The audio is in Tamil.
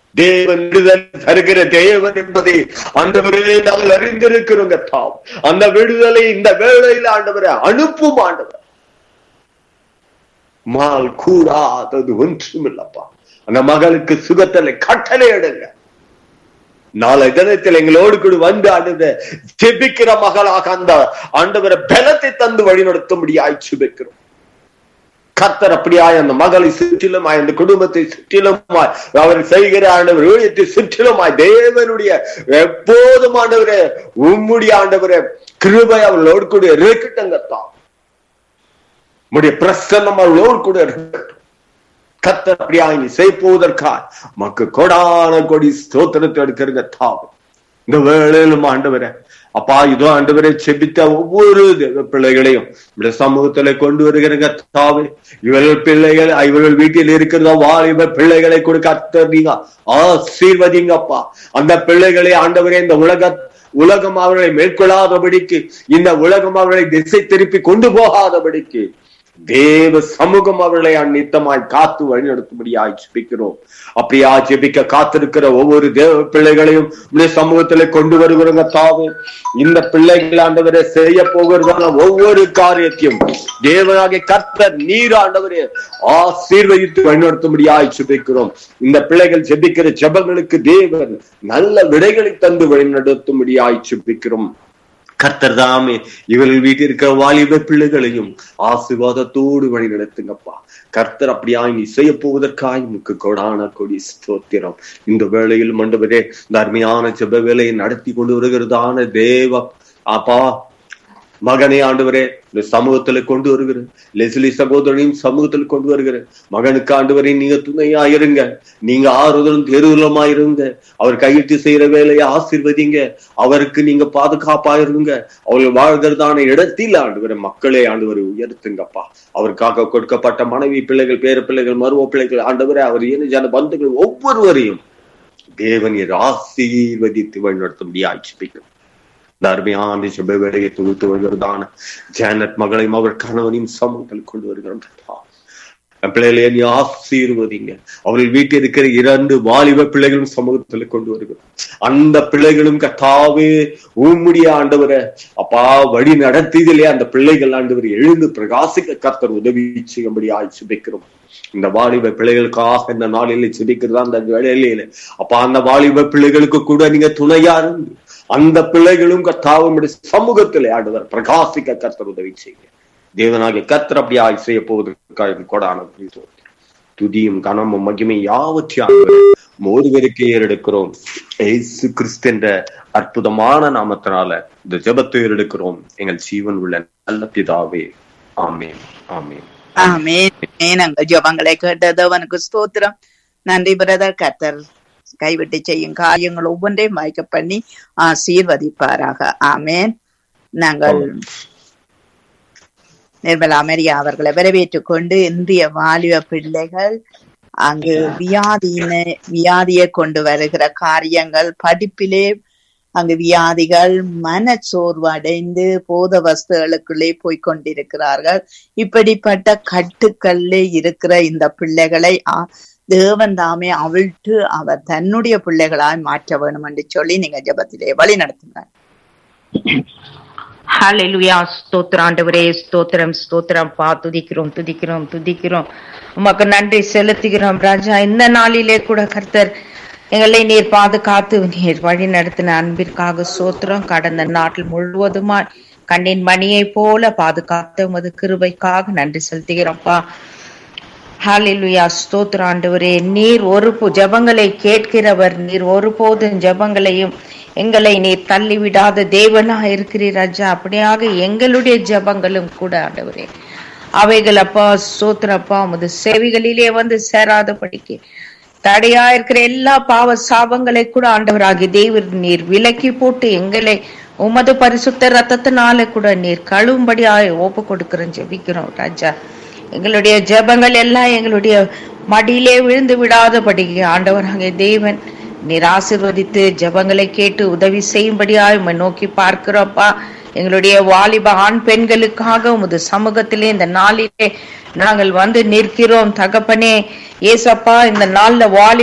தேவன் விடுதலை தருகிற தேவன் என்பதை ஆண்டவரே நாங்கள் அறிந்திருக்கிறோம் கத்தாம் அந்த விடுதலை இந்த வேளையில் ஆண்டவரை அனுப்பும் ஆண்டவர் மால் கூடாதது ஒன்றுமில்லப்பா அந்த மகளுக்கு சுகத்தலை கட்டளை எடுங்க நாளை தினத்தில் எங்களோடு கூட வந்து ஆண்டவரை ஜெபிக்கிற மகளாக அந்த ஆண்டவரை பலத்தை தந்து வழிநடத்தும்படியாய் ஜெபிக்கிறோம் கர்த்தர் அப்படியாய் அந்த மகளை சுற்றிலுமாய் அந்த குடும்பத்தை சுற்றிலுமாய் அவர் செய்கிற ஆண்டவர் ஊழியத்தை சுற்றிலுமாய் தேவனுடைய எப்போதும் ஆண்டவரே உம்முடைய ஆண்டவரே கிருபை அவர்களோடு கூட இருக்கட்டும் கர்த்தா உம்முடைய பிரசன்னம் அவர்களோடு கூட இருக்கட்டும் கர்த்தர் அப்படியாய் நீ செய்ப்போவதற்காய் மக்கு கொடான கொடி ஸ்தோத்திரத்தை எடுக்கிறங்க தாவும் இந்த வேளையிலும் ஆண்டவரே அப்பா இதோ ஆண்டவரை செபித்த ஒவ்வொரு தேவ பிள்ளைகளையும் இந்த சமூகத்துல கொண்டு வருகிறங்க தாவே இவர்கள் பிள்ளைகள் இவர்கள் வீட்டில் இருக்கிறதா வாலிப பிள்ளைகளை கூட கத்தீங்க ஆசீர்வதிங்கப்பா அந்த பிள்ளைகளை ஆண்டவரே இந்த உலக உலகம் அவர்களை மேற்கொள்ளாதபடிக்கு இந்த உலகம் அவர்களை திசை திருப்பி கொண்டு போகாதபடிக்கு தேவ சமூகம் அவர்களை அந்நித்தமாய் காத்து வழிநடத்தும்படியாய் ஜெபிக்கிறோம் அப்படியா ஜெபிக்க காத்திருக்கிற ஒவ்வொரு தேவ பிள்ளைகளையும் இந்த சமூகத்துல கொண்டு வருகிறவங்க தாவு இந்த பிள்ளைகள் ஆண்டவரை செய்ய போகிறதான ஒவ்வொரு காரியத்தையும் தேவனாகிய கர்த்தர் நீர் ஆண்டவரே ஆசீர்வதித்து வழிநடத்தும்படியாய் ஜெபிக்கிறோம் இந்த பிள்ளைகள் ஜெபிக்கிற ஜெபங்களுக்கு தேவன் நல்ல விடைகளை தந்து வழிநடத்தும்படியாய் ஜெபிக்கிறோம் கர்த்தர் தாமே இவர்கள் வீட்டில் இருக்கிற வாலிப பிள்ளைகளையும் ஆசீர்வாதத்தோடு வழி நடத்துங்கப்பா கர்த்தர் அப்படியாய் நீ செய்ய போவதற்காய் முக்கு கொடான கொடி ஸ்தோத்திரம் இந்த வேளையில் மண்டபரே இந்த அருமையான ஜெப வேலையை நடத்தி கொண்டு வருகிறதான தேவ அப்பா மகனே ஆண்டவரே இந்த சமூகத்துல கொண்டு வருகிற லெஸ்லி சகோதரனையும் சமூகத்தில் கொண்டு வருகிற மகனுக்கு ஆண்டவரே நீங்க துணையா இருங்க நீங்க ஆறுதலும் தேர்தலுமா இருங்க அவர் கையிட்டு செய்யற வேலையை ஆசீர்வதிங்க அவருக்கு நீங்க பாதுகாப்பா இருங்க அவர்கள் வாழ்கிறதான இடத்தில் ஆண்டவரை மக்களை ஆண்டவரை உயர்த்துங்கப்பா அவருக்காக கொடுக்கப்பட்ட மனைவி பிள்ளைகள் பேர பிள்ளைகள் மருவ பிள்ளைகள் ஆண்டவரை அவர் இன ஜன பந்துகள் ஒவ்வொருவரையும் தேவன் ஆசீர்வதித்து வழிநடத்தும்படி ஆட்சிப்பிக்கும் இந்த அருமையான ஜெப வேலையை தொகுத்து வருகிறதான ஜானட் மகளையும் அவர் கணவனையும் சமூகத்தில் கொண்டு வருகிறோம் பிள்ளைகளை நீ ஆசீர்வதிங்க அவர்கள் வீட்டில் இருக்கிற இரண்டு வாலிப பிள்ளைகளும் சமூகத்தில் கொண்டு வருகிறோம் அந்த பிள்ளைகளும் கத்தாவே உம்முடைய ஆண்டவரை அப்பா வழி நடத்தியதிலே அந்த பிள்ளைகள் ஆண்டவர் எழுந்து பிரகாசிக்க கர்த்தர் உதவி செய்யும்படி ஆய்ச்சிபிக்கிறோம் இந்த வாலிப பிள்ளைகளுக்காக இந்த நாளில சிரிக்கிறதா அந்த வேலையில அப்ப அந்த வாலிப பிள்ளைகளுக்கு கூட நீங்க துணையா இருந்து அந்த பிள்ளைகளும் கத்தாவும் சமூகத்திலே ஆண்டவர் பிரகாசிக்க கர்த்தர் உதவி செய்ய தேவனாகிய கர்த்தர் அப்படி ஆய் செய்ய போவதற்காக கொடான துதியும் கனமும் மகிமை யாவற்றையும் ஒருவருக்கே ஏறெடுக்கிறோம் ஏசு கிறிஸ்து என்ற அற்புதமான நாமத்தினால இந்த ஜபத்தை ஏறெடுக்கிறோம் எங்கள் ஜீவன் உள்ள நல்ல பிதாவே ஆமேன் ஆமேன் ஆமேன் நாங்கள் ஜபங்களை கேட்டது அவனுக்கு ஸ்தோத்திரம் நன்றி பிரதர் கத்தர் கைவிட்டு செய்யும் காரியங்கள் ஒவ்வொன்றையும் வாய்க்க பண்ணி ஆசீர்வதிப்பாராக ஆமேன் நாங்கள் நிர்மலா மரியா அவர்களை வரவேற்றுக் கொண்டு இந்திய வாலிப பிள்ளைகள் அங்கு வியாதியின வியாதியை கொண்டு வருகிற காரியங்கள் படிப்பிலே அங்கு வியாதிகள் மனச்சோர்வு அடைந்து போத வஸ்துகளுக்குள்ளே போய்கொண்டிருக்கிறார்கள் இப்படிப்பட்ட கட்டுக்கள்ல இருக்கிற இந்த பிள்ளைகளை தேவன் தாமே அவிழ்த்து அவர் தன்னுடைய பிள்ளைகளாய் மாற்ற வேணும் என்று சொல்லி நீங்க ஜபத்திலே வழி நடத்துங்க ஹalleluya ஸ்தோத்திரம் ஆண்டவரே ஸ்தோத்திரம் ஸ்தோத்திரம் பா துதிக்கிறோம் துதிக்கிறோம் துதிக்கிறோம் உமக்கு நன்றி செலுத்துகிறோம் ராஜா இந்த நாளிலே கூட கர்த்தர் எங்களை நீர் பாதுகாத்து நீர் வழி நடத்தின அன்பிற்காக சோத்திரம் கடந்த நாட்டில் முழுவதுமா கண்ணின் மணியை போல பாதுகாத்த உமது கிருபைக்காக நன்றி செலுத்துகிறோம்ப்பா ஹாலிலுயா ஸ்தோத்திர ஆண்டவரே நீர் ஒரு ஜபங்களை கேட்கிறவர் நீர் ஒருபோதும் ஜபங்களையும் எங்களை நீர் தள்ளிவிடாத தேவனா இருக்கிறீர் ராஜா அப்படியாக எங்களுடைய ஜபங்களும் கூட ஆண்டவரே அவைகள் அப்பா சோத்திரப்பா உமது செவிகளிலே வந்து சேராதபடிக்கு தடையா இருக்கிற எல்லா பாவ சாபங்களை கூட ஆண்டவராகி தேவர் நீர் விலக்கி போட்டு எங்களை உமது பரிசுத்த ரத்தத்தினால கூட நீர் கழுவும்படியாக ஒப்பு கொடுக்கிறோம் ஜெபிக்கிறோம் ராஜா எங்களுடைய ஜெபங்கள் எல்லாம் எங்களுடைய மடியிலே விழுந்து விடாதபடி ஆண்டவராக தேவன் நீர் ஆசிர்வதித்து ஜெபங்களை கேட்டு உதவி செய்யும்படியாக உம்மை நோக்கி பார்க்கிறோப்பா எங்களுடைய வாலிப ஆண் பெண்களுக்காக உமது சமூகத்திலே இந்த நாளிலே நாங்கள் வந்து நிற்கிறோம் தகப்பனே ஏசப்பா இந்த நாள்ல வாலி